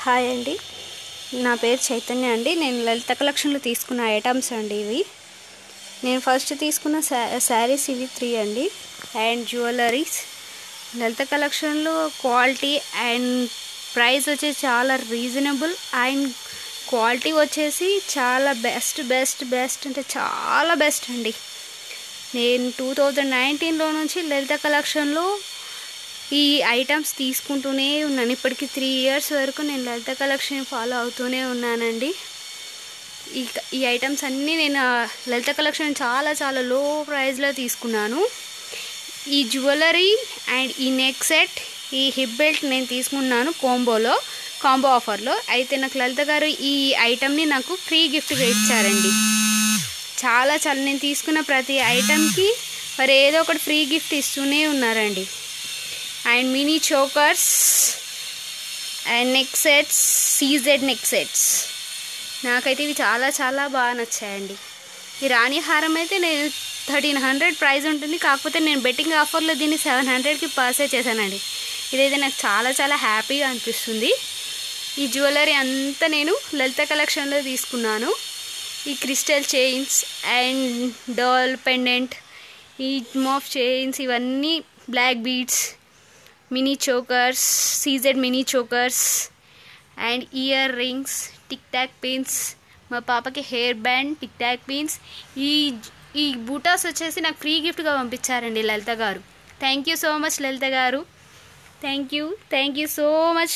hi అండి నా పేరు చైతన్య అండి నేను లలిత కలెక్షన్లో తీసుకున్న ఐటమ్స్ అండి ఇవి నేను ఫస్ట్ తీసుకున్న శా శారీస్ ఇవి త్రీ అండి అండ్ జ్యువెలరీస్ లలిత కలెక్షన్లో క్వాలిటీ అండ్ ప్రైస్ వచ్చేసి చాలా రీజనబుల్ అండ్ క్వాలిటీ వచ్చేసి చాలా బెస్ట్ బెస్ట్ బెస్ట్ అంటే చాలా బెస్ట్ అండి నేను టూ థౌజండ్ నైన్టీన్లో నుంచి లలిత కలెక్షన్లో ఈ ఐటమ్స్ తీసుకుంటూనే ఉన్నాను ఇప్పటికి త్రీ ఇయర్స్ వరకు నేను లలిత కలెక్షన్ ఫాలో అవుతూనే ఉన్నానండి ఈ ఈ ఐటమ్స్ అన్నీ నేను ఆ లలిత కలెక్షన్ చాలా చాలా లో ప్రైస్లో తీసుకున్నాను ఈ జ్యువెలరీ అండ్ ఈ నెక్ సెట్ ఈ హిప్ బెల్ట్ నేను తీసుకున్నాను కాంబోలో కాంబో ఆఫర్లో అయితే నాకు లలిత గారు ఈ ఐటమ్ని నాకు ఫ్రీ గిఫ్ట్గా ఇచ్చారండి చాలా చాలా నేను తీసుకున్న ప్రతి ఐటమ్కి మరి ఏదో ఒకటి ఫ్రీ గిఫ్ట్ ఇస్తూనే ఉన్నారండి and mini chokers and neck sets CZ neck sets నాకైతే ఇవి చాలా చాలా బాగా నచ్చాయండి ఈ రాణి హారం అయితే నేను థర్టీన్ హండ్రెడ్ ప్రైస్ ఉంటుంది కాకపోతే నేను బెట్టింగ్ ఆఫర్లో దీన్ని సెవెన్ హండ్రెడ్కి పర్చేస్ చేశానండి ఇదైతే నాకు చాలా చాలా హ్యాపీగా అనిపిస్తుంది ఈ జ్యువెలరీ అంతా నేను లలిత కలెక్షన్లో తీసుకున్నాను ఈ crystal chains and doll pendant ఈ మోఫ్ చైన్స్ ఇవన్నీ black beads mini chokers CZ mini chokers and ear rings tic tac pins మా పాపకి hair band tic tac pins ఈ ఈ బూటాస్ వచ్చేసి నాకు ఫ్రీ గిఫ్ట్గా పంపించారండి Lalitha garu thank you so much Lalitha garu thank you thank you so much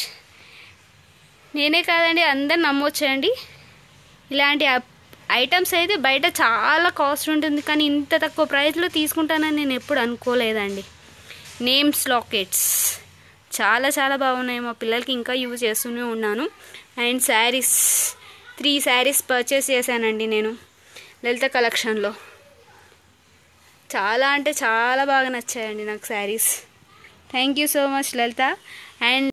నేనే కాదండి అందరు నమ్మొచ్చండి ఇలాంటి ఐటమ్స్ అయితే బయట చాలా కాస్ట్ ఉంటుంది కానీ ఇంత తక్కువ ప్రైస్లో తీసుకుంటానని నేను ఎప్పుడు అనుకోలేదండి నేమ్స్ లాకెట్స్ చాలా చాలా బాగున్నాయి మా పిల్లలకి ఇంకా యూజ్ చేస్తూనే ఉన్నాను and saris three saris purchase చేశానండి నేను లలిత కలెక్షన్లో చాలా అంటే చాలా బాగా నచ్చాయండి నాకు saris thank you so much Lalitha and